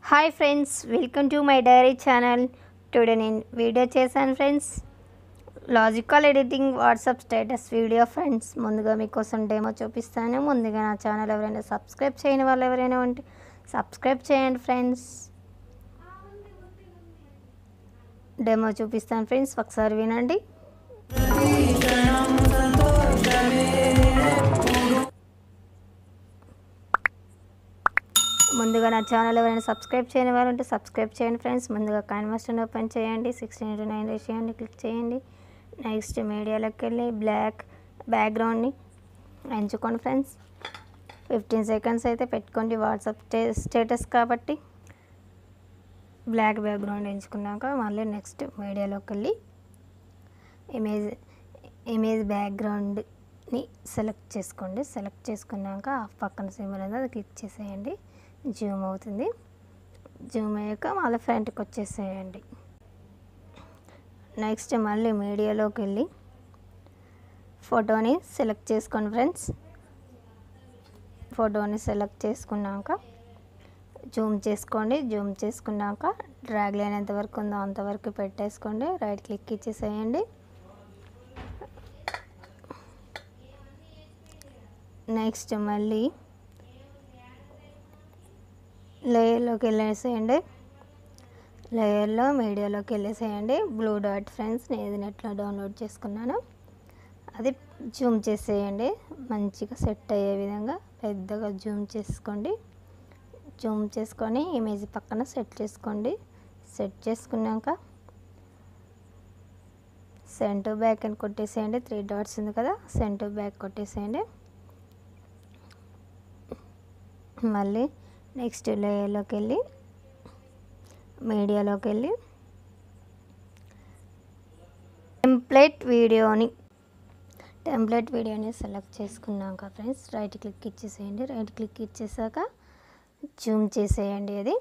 hi friends welcome to my diary channel today నేను video చేశాను friends logical editing WhatsApp status video friends ముందుగా మీకోసం demo చూపిస్తాను ముందుగా నా ఛానల్ ఎవరైనా సబ్స్క్రైబ్ చేయని వాళ్ళు ఎవరైనా ఉంటే సబ్స్క్రైబ్ చేయండి ఫ్రెండ్స్ డెమో చూపిస్తాను ఫ్రెండ్స్ ఒకసారి వినండి ముందుగా నా ఛానల్ ఎవరైనా సబ్స్క్రైబ్ చేయని వారు ఉంటే సబ్స్క్రైబ్ చేయండి ఫ్రెండ్స్ ముందుగా కాన్వర్షన్ ఓపెన్ చేయండి సిక్స్టీన్ ఇంటూ నైన్ చేయండి క్లిక్ చేయండి నెక్స్ట్ మీడియాలోకి వెళ్ళి బ్లాక్ బ్యాక్గ్రౌండ్ని ఎంచుకోండి ఫ్రెండ్స్ ఫిఫ్టీన్ సెకండ్స్ అయితే పెట్టుకోండి వాట్సాప్ స్టేటస్ కాబట్టి బ్లాక్ బ్యాక్గ్రౌండ్ ఎంచుకున్నాక మళ్ళీ నెక్స్ట్ మీడియాలోకి వెళ్ళి ఇమేజ్ ఇమేజ్ బ్యాక్గ్రౌండ్ని సెలెక్ట్ చేసుకోండి సెలెక్ట్ చేసుకున్నాక ఆ పక్కన సింబల్ ఉంది అది క్లిక్ చేసేయండి జూమ్ అవుతుంది జూమ్ అయ్యాక మళ్ళీ ఫ్రంట్కి వచ్చేసేయండి నెక్స్ట్ మళ్ళీ మీడియాలోకి వెళ్ళి ఫోటోని సెలెక్ట్ చేసుకోండి ఫ్రెండ్స్ ఫోటోని సెలెక్ట్ చేసుకున్నాక జూమ్ చేసుకోండి జూమ్ చేసుకున్నాక డ్రాగ్ లైన్ ఎంతవరకు ఉందో అంతవరకు పెట్టేసుకోండి రైట్ క్లిక్ ఇచ్చేసేయండి నెక్స్ట్ మళ్ళీ లేయర్లోకి వెళ్ళేసేయండి లేయర్లో మీడియాలోకి వెళ్ళేసేయండి బ్లూ డాట్ ఫ్రెండ్స్ నేను ఇది నెట్లో డౌన్లోడ్ చేసుకున్నాను అది జూమ్ చేసేయండి మంచిగా సెట్ అయ్యే విధంగా పెద్దగా జూమ్ చేసుకోండి జూమ్ చేసుకొని ఇమేజ్ పక్కన సెట్ చేసుకోండి సెట్ చేసుకున్నాక సెంట్ బ్యాక్ అని కొట్టేసేయండి త్రీ డాట్స్ ఉంది కదా సెంట్ బ్యాక్ కొట్టేసేయండి మళ్ళీ నెక్స్ట్ లేయర్లోకి వెళ్ళి మీడియాలోకి వెళ్ళి టెంప్లెట్ వీడియోని టెంప్లెట్ వీడియోని సెలెక్ట్ చేసుకున్నాక ఫ్రెండ్స్ రైట్ క్లిక్ ఇచ్చేసేయండి రైట్ క్లిక్ ఇచ్చేసాక జూమ్ చేసేయండి అది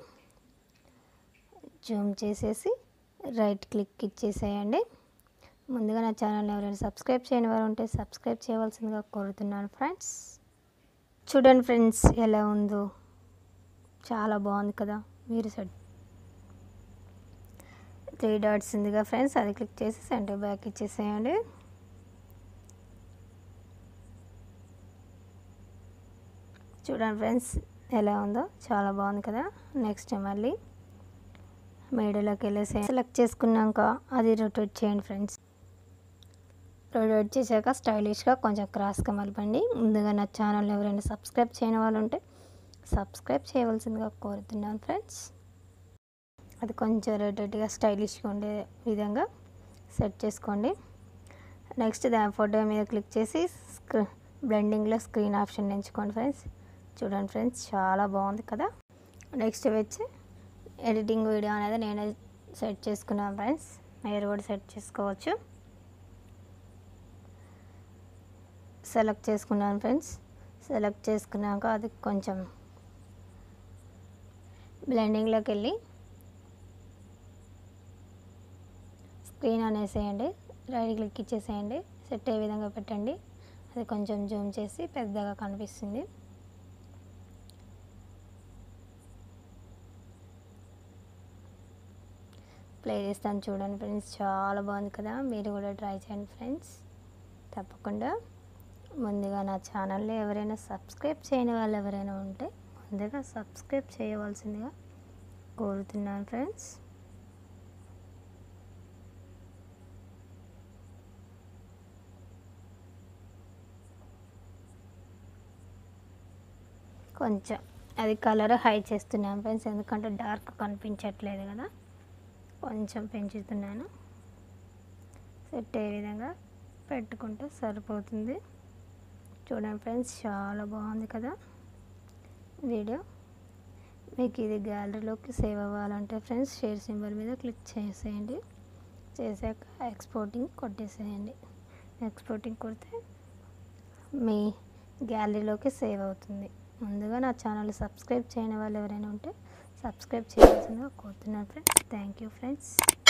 జూమ్ చేసేసి రైట్ క్లిక్ ఇచ్చేసేయండి ముందుగా నా ఛానల్ ఎవరైనా సబ్స్క్రైబ్ చేయని వారు ఉంటే సబ్స్క్రైబ్ చేయవలసిందిగా కోరుతున్నాను ఫ్రెండ్స్ చూడండి ఫ్రెండ్స్ ఎలా ఉందో చాలా బాగుంది కదా మీరు సెట్ త్రీ డాట్స్ ఉందిగా ఫ్రెండ్స్ అది క్లిక్ చేసి సెంటర్ బ్యాక్ ఇచ్చేసేయండి చూడండి ఫ్రెండ్స్ ఎలా ఉందో చాలా బాగుంది కదా నెక్స్ట్ మళ్ళీ మీడియాలోకి వెళ్ళేసి సెలెక్ట్ చేసుకున్నాక అది రొటేట్ చేయండి ఫ్రెండ్స్ రొటేట్ చేశాక స్టైలిష్గా కొంచెం క్రాస్గా మలపండి ముందుగా నా ఛానల్ ఎవరైనా సబ్స్క్రైబ్ చేయని వాళ్ళు ఉంటే సబ్స్క్రైబ్ చేయవలసిందిగా కోరుతున్నాను ఫ్రెండ్స్ అది కొంచెం రొటేట్గా స్టైలిష్గా ఉండే విధంగా సెట్ చేసుకోండి నెక్స్ట్ దాని ఫోటో మీద క్లిక్ చేసి స్క్రీ బ్లెండింగ్లో స్క్రీన్ ఆప్షన్ ఎంచుకోండి ఫ్రెండ్స్ చూడండి ఫ్రెండ్స్ చాలా బాగుంది కదా నెక్స్ట్ వచ్చి ఎడిటింగ్ వీడియో అనేది నేనే సెట్ చేసుకున్నాను ఫ్రెండ్స్ మీరు కూడా సెట్ చేసుకోవచ్చు సెలెక్ట్ చేసుకున్నాను ఫ్రెండ్స్ సెలెక్ట్ చేసుకున్నాక అది కొంచెం బ్లెండింగ్లోకి వెళ్ళి స్క్రీన్ అనేసేయండి రైట్ క్లిక్ ఇచ్చేసేయండి సెట్ అయ్యే విధంగా పెట్టండి అది కొంచెం జూమ్ చేసి పెద్దగా కనిపిస్తుంది ప్లే చేస్తాను చూడండి ఫ్రెండ్స్ చాలా బాగుంది కదా మీరు కూడా ట్రై చేయండి ఫ్రెండ్స్ తప్పకుండా ముందుగా నా ఛానల్లో ఎవరైనా సబ్స్క్రైబ్ చేయని వాళ్ళు ఎవరైనా ఉంటే ముందుగా సబ్స్క్రైబ్ చేయవలసిందిగా కోరుతున్నాను ఫ్రెండ్స్ కొంచెం అది కలర్ హై చేస్తున్నాను ఫ్రెండ్స్ ఎందుకంటే డార్క్ కనిపించట్లేదు కదా కొంచెం పెంచుతున్నాను సెట్ అయ్యే విధంగా పెట్టుకుంటే సరిపోతుంది చూడండి ఫ్రెండ్స్ చాలా బాగుంది కదా వీడియో మీకు ఇది గ్యాలరీలోకి సేవ్ అవ్వాలంటే ఫ్రెండ్స్ షేర్ సింబల్ మీద క్లిక్ చేసేయండి చేశాక ఎక్స్పోర్టింగ్ కొట్టేసేయండి ఎక్స్పోర్టింగ్ కొడితే మీ గ్యాలరీలోకి సేవ్ అవుతుంది ముందుగా నా ఛానల్ సబ్స్క్రైబ్ చేయని వాళ్ళు ఎవరైనా ఉంటే సబ్స్క్రైబ్ చేయాల్సిందిగా కోరుతున్నాను ఫ్రెండ్స్ థ్యాంక్ యూ ఫ్రెండ్స్